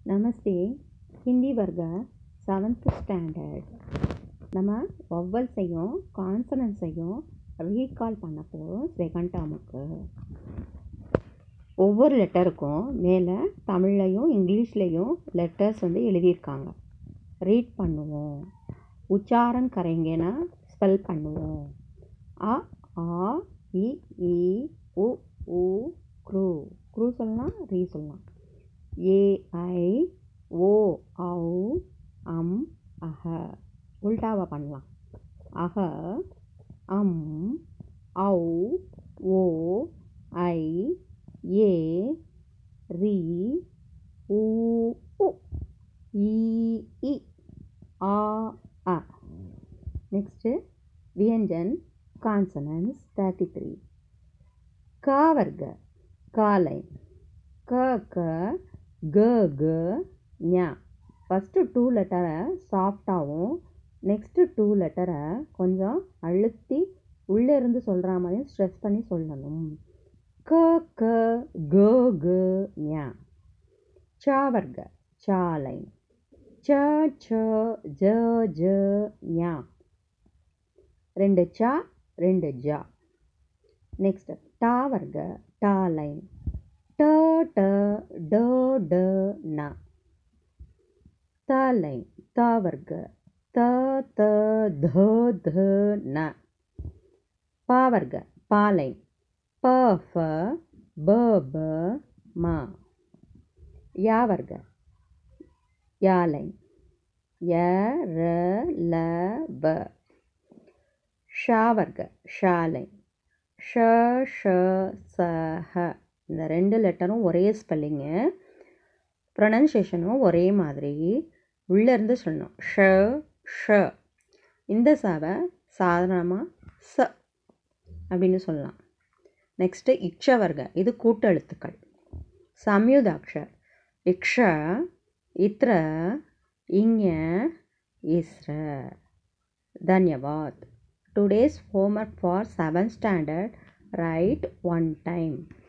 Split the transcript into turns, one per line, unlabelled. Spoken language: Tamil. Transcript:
நமஸ்தே ஹிந்தி வர்க்க செவன்த் ஸ்டாண்டர்ட் நம்ம வவ்வல்ஸையும் கான்சனன்ஸையும் ரீகால் பண்ண போகிறோம் செகண்ட் டேர்முக்கு ஒவ்வொரு லெட்டருக்கும் மேலே தமிழ்லையும் இங்கிலீஷ்லேயும் லெட்டர்ஸ் வந்து எழுதியிருக்காங்க ரீட் பண்ணுவோம் உச்சாரன் கரைங்கேனா ஸ்பெல் பண்ணுவோம் அ ஆ இ ஈ உ ஊ க்ரூ க்ரூ சொல்லலாம் ரீ சொல்லலாம் ஏ ஐ ஓ ஔ அம் அஹ உல்டாவை பண்ணலாம் அஹ அம் ஔ ஓ ஐ ஏ ரி ஊ உ ஈ இ ஆ அ நெக்ஸ்ட்டு வியஞ்சன் கான்சனன்ஸ் தேர்ட்டி த்ரீ கா வர்க்க காலை க க க க ஞா ஃபஸ்ட்டு டூ லெட்டரை சாஃப்டாகவும் நெக்ஸ்ட்டு டூ லெட்டரை கொஞ்சம் அழுத்தி உள்ளே இருந்து சொல்கிற மாதிரியும் ஸ்ட்ரெஸ் பண்ணி சொல்லணும் க க க க ஞா சா வர்க்க சாலை ச ச ஜ ஜ ஞா ரெண்டு சா ரெண்டு ஜா நெக்ஸ்ட் டா வர்க்க டா லைன் ட ட ட ட ந த லைன் த வர்க்க த த த த ந பா வர்க்க பா லைன் ப ஃப ப ப ம யா வர்க்க யா லைன் ய ர ல ப ஷா வர்க்க ஷா லைன் ஷ ஷ ச ஹ இந்த ரெண்டு லெட்டரும் ஒரே ஸ்பெல்லிங்கு ப்ரொனன்சியேஷனும் ஒரே மாதிரி உள்ளேருந்து சொல்லணும் ஷ ஷ இந்த சாவை சாதாரணமாக ச அப்படின்னு சொல்லலாம் நெக்ஸ்ட்டு இக்ஷவர்க இது கூட்டெழுத்துக்கள் சம்யுதாக்ஷர் இக்ஷ இத்ர இங்க இஸ்ர தன்யவாத் today's homework for seventh standard right one time